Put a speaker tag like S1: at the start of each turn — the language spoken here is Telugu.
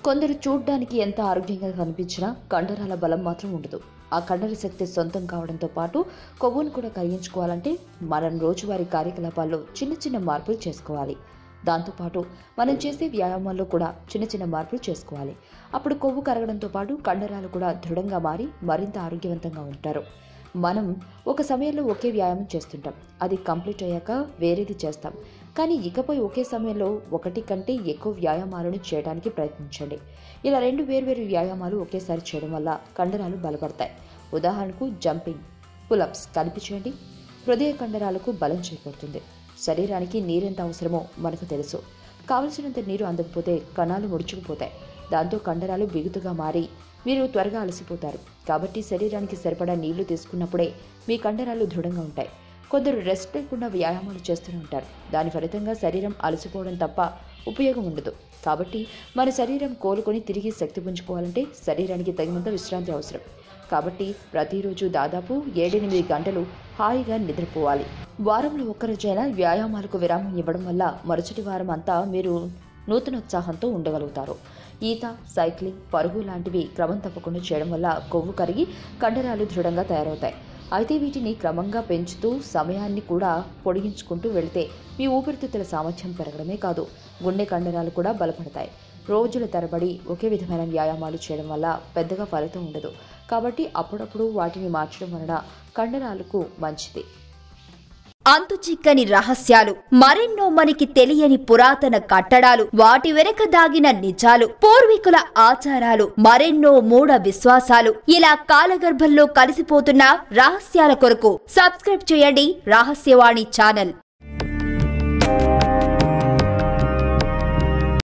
S1: కొందరు చూడ్డానికి ఎంత ఆరోగ్యంగా కనిపించినా కండరాల బలం మాత్రం ఉండదు ఆ కండర శక్తి సొంతం కావడంతో పాటు కొవ్వును కూడా కరిగించుకోవాలంటే మనం రోజువారీ కార్యకలాపాల్లో చిన్న చిన్న మార్పులు చేసుకోవాలి దాంతోపాటు మనం చేసే వ్యాయామాల్లో కూడా చిన్న చిన్న మార్పులు చేసుకోవాలి అప్పుడు కొవ్వు కరగడంతో పాటు కండరాలు కూడా దృఢంగా మారి మరింత ఆరోగ్యవంతంగా ఉంటారు మనం ఒక సమయంలో ఒకే వ్యాయామం చేస్తుంటాం అది కంప్లీట్ అయ్యాక వేరేది చేస్తాం కానీ ఇకపై ఒకే సమయంలో ఒకటి కంటే ఎక్కువ వ్యాయామాలను చేయడానికి ప్రయత్నించండి ఇలా రెండు వేర్వేరు వ్యాయామాలు ఒకేసారి చేయడం వల్ల కండరాలు బలపడతాయి ఉదాహరణకు జంపింగ్ పులప్స్ కలిపి చేయండి హృదయ కండరాలకు బలం చేకూరుతుంది శరీరానికి నీరెంత అవసరమో మనకు తెలుసు కావలసినంత నీరు అందకపోతే కణాలు ముడుచుకుపోతాయి దాంతో కండరాలు బిగుతుగా మారి మీరు త్వరగా అలసిపోతారు కాబట్టి శరీరానికి సరిపడా నీళ్లు తీసుకున్నప్పుడే మీ కండరాలు దృఢంగా ఉంటాయి కొందరు రెస్ట్ లేకుండా వ్యాయామాలు చేస్తూనే ఉంటారు దాని ఫలితంగా శరీరం అలసిపోవడం తప్ప ఉపయోగం ఉండదు కాబట్టి మన శరీరం కోలుకొని తిరిగి శక్తి పుంజుకోవాలంటే శరీరానికి తగినంత విశ్రాంతి అవసరం కాబట్టి ప్రతిరోజు దాదాపు ఏడెనిమిది గంటలు హాయిగా నిద్రపోవాలి వారంలో ఒక్కరోజైనా వ్యాయామాలకు విరామం ఇవ్వడం వల్ల మరుసటి వారం అంతా మీరు నూతనోత్సాహంతో ఉండగలుగుతారు ఈత సైక్లింగ్ పరుగు లాంటివి క్రమం తప్పకుండా చేయడం వల్ల కొవ్వు కరిగి కండరాలు దృఢంగా తయారవుతాయి అయితే వీటిని క్రమంగా పెంచుతూ సమయాన్ని కూడా పొడిగించుకుంటూ వెళితే మీ ఊపిరితిత్తుల సామర్థ్యం పెరగడమే కాదు గుండె కండరాలు కూడా బలపడతాయి రోజుల తరబడి ఒకే విధమైన వ్యాయామాలు చేయడం వల్ల పెద్దగా ఫలితం ఉండదు కాబట్టి అప్పుడప్పుడు వాటిని మార్చడం వలన కండరాలకు మంచిది
S2: అంతు చిక్కని రహస్యాలు మరెన్నో మనకి తెలియని పురాతన కట్టడాలు వాటి వెనక దాగిన నిజాలు పూర్వీకుల ఆచారాలు మరెన్నో మూఢ విశ్వాసాలు ఇలా కాలగర్భంలో కలిసిపోతున్న రహస్యాల కొరకు సబ్స్క్రైబ్ చేయండి రహస్యవాణి ఛానల్